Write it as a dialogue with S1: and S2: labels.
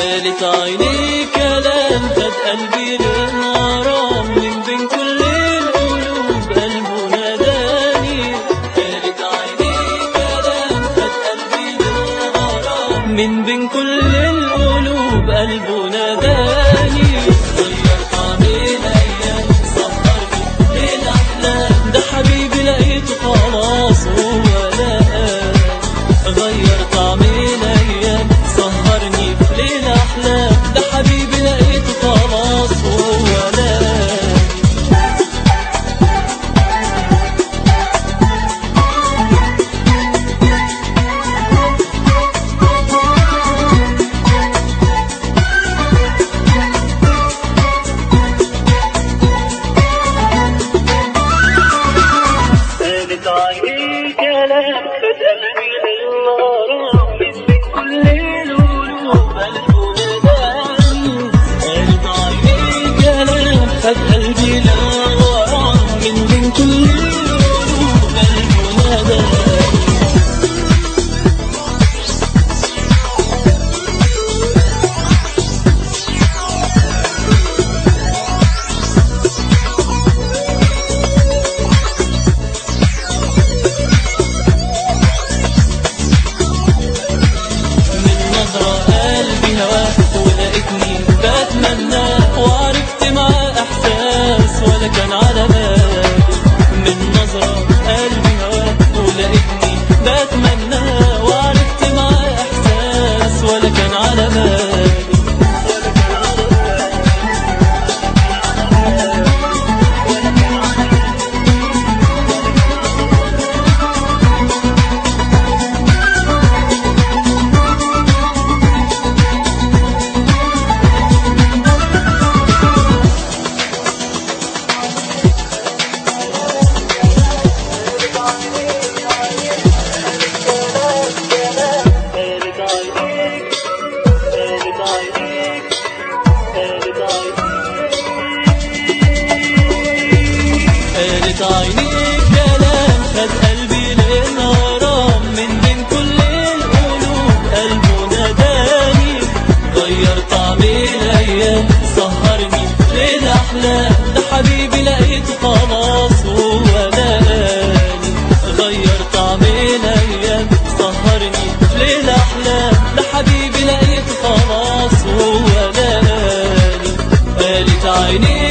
S1: قالت عيني كلام خد قلبي للغرام من بين كل القلوب قلبه ناداني قالت عيني كلام خد قلبي للغرام من بين كل القلوب قلبه ناداني غير طعم الايام سهرني ليل احلام ده حبيبي لقيته خلاص هو لقاني غير طعم الايام سهرني في ليل احلام ده حبيبي لقيته خلاص هو لقاني قالت عيني كلام خد قلبي للغرام من بين كل القلوب قلبه نداني قالت عيني كلام خد قلبي للغرام من بين كل القلوب قلبه نداني من نظرة قلبي هواه ولقيتني بتمنى وعرفت معاه إحساس ولا كان على بالي من نظرة قلبي هواه ولقيتني بتمنى وعرفت معاه إحساس ولا كان على بالي ولا كان على بالي قالت عينيك قالت عينيك قالت عينيك قالت عينيك كلام خد قلبي للغرام من بين كل القلوب قلبه ناداني غير طعم الايام سهرني ليل احلام ده حبيبي لقيته خلاص هو لقاني غير طعم الايام سهرني ليل احلام ده حبيبي لقيته خلاص هو لقاني قالت عيني